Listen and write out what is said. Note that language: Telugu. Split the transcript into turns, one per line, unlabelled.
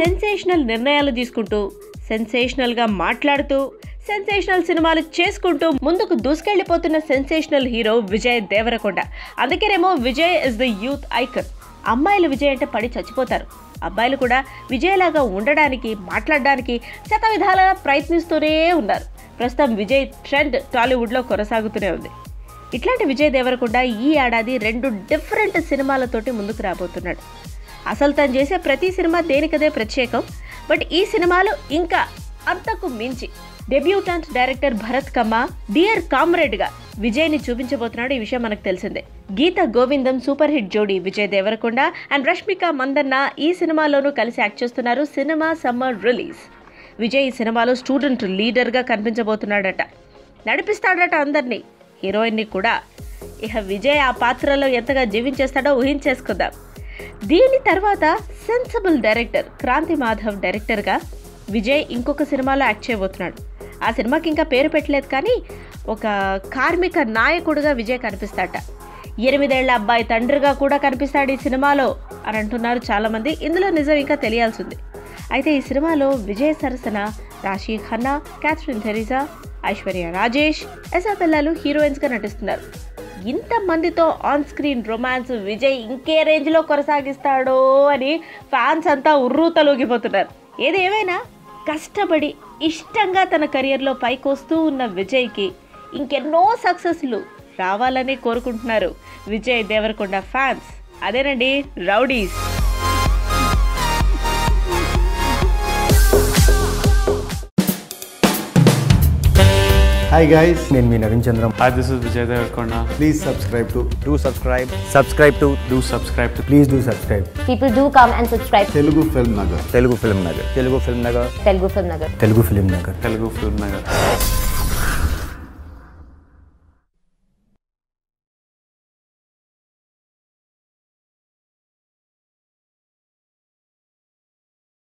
సెన్సేషనల్ నిర్ణయాలు తీసుకుంటూ సెన్సేషనల్గా మాట్లాడుతూ సెన్సేషనల్ సినిమాలు చేసుకుంటూ ముందుకు దూసుకెళ్లిపోతున్న సెన్సేషనల్ హీరో విజయ్ దేవరకొండ అందుకేనేమో Vijay is the youth icon అమ్మాయిలు విజయ్ అంటే పడి చచ్చిపోతారు అబ్బాయిలు కూడా విజయ్లాగా ఉండడానికి మాట్లాడడానికి శత విధాలుగా ప్రయత్నిస్తూనే ఉన్నారు ప్రస్తుతం విజయ్ ట్రెండ్ టాలీవుడ్లో కొనసాగుతూనే ఉంది ఇట్లాంటి విజయ్ దేవరకొండ ఈ ఏడాది రెండు డిఫరెంట్ సినిమాలతోటి ముందుకు రాబోతున్నాడు అసలు తను చేసే ప్రతి సినిమా దేనికదే ప్రత్యేకం బట్ ఈ సినిమాలు ఇంకా అంతకు మించి debutante director Bharat Kamma dear కామ్రేడ్గా విజయ్ని చూపించబోతున్నాడు ఈ విషయం మనకు తెలిసిందే గీత గోవిందం సూపర్ హిట్ జోడీ విజయ్ దేవరకొండ అండ్ రష్మిక మందన్న ఈ సినిమాలోనూ కలిసి యాక్ట్ చేస్తున్నారు సినిమా సమ్మర్ రిలీజ్ విజయ్ ఈ సినిమాలో స్టూడెంట్ లీడర్గా కనిపించబోతున్నాడట నడిపిస్తాడట అందరినీ హీరోయిన్ని కూడా ఇక విజయ్ ఆ పాత్రలో ఎంతగా జీవించేస్తాడో ఊహించేసుకుందాం దీని తర్వాత సెన్సిబుల్ డైరెక్టర్ క్రాంతి మాధవ్ డైరెక్టర్గా విజయ్ ఇంకొక సినిమాలో యాక్ట్ చేయబోతున్నాడు ఆ సినిమాకి ఇంకా పేరు పెట్టలేదు కానీ ఒక కార్మిక నాయకుడిగా విజయ్ కనిపిస్తాడట ఎనిమిదేళ్ల అబ్బాయి తండ్రిగా కూడా కనిపిస్తాడు ఈ సినిమాలో అని అంటున్నారు చాలామంది ఇందులో నిజం ఇంకా తెలియాల్సింది అయితే ఈ సినిమాలో విజయ్ సరసన రాశి ఖన్నా క్యాథరిన్ థెరిసా ఐశ్వర్య రాజేష్ ఎసా పిల్లలు హీరోయిన్స్గా నటిస్తున్నారు ఇంతమందితో ఆన్ స్క్రీన్ రొమాన్స్ విజయ్ ఇంకే రేంజ్లో కొనసాగిస్తాడో అని ఫ్యాన్స్ అంతా ఉర్రూతలూగిపోతున్నారు ఏది ఏమైనా కష్టపడి ఇష్టంగా తన కెరియర్లో పైకొస్తూ ఉన్న విజయ్కి ఇంకెన్నో సక్సెస్లు రావాలని కోరుకుంటున్నారు విజయ్ దేవరకొండ ఫ్యాన్స్ అదేనండి రౌడీస్
హాయ్ గైస్
నేను మీ Naveen Chandram
Hi, this is Vijay Devarkonda.
Please subscribe to
do subscribe subscribe to
Do subscribe to
please do subscribe
People do come and subscribe to
Telugu film Nagar
Telugu film Nagar Telugu film Nagar
Telugu Film Nagar.
Telugu film Nagar
Telugu Film Nagar.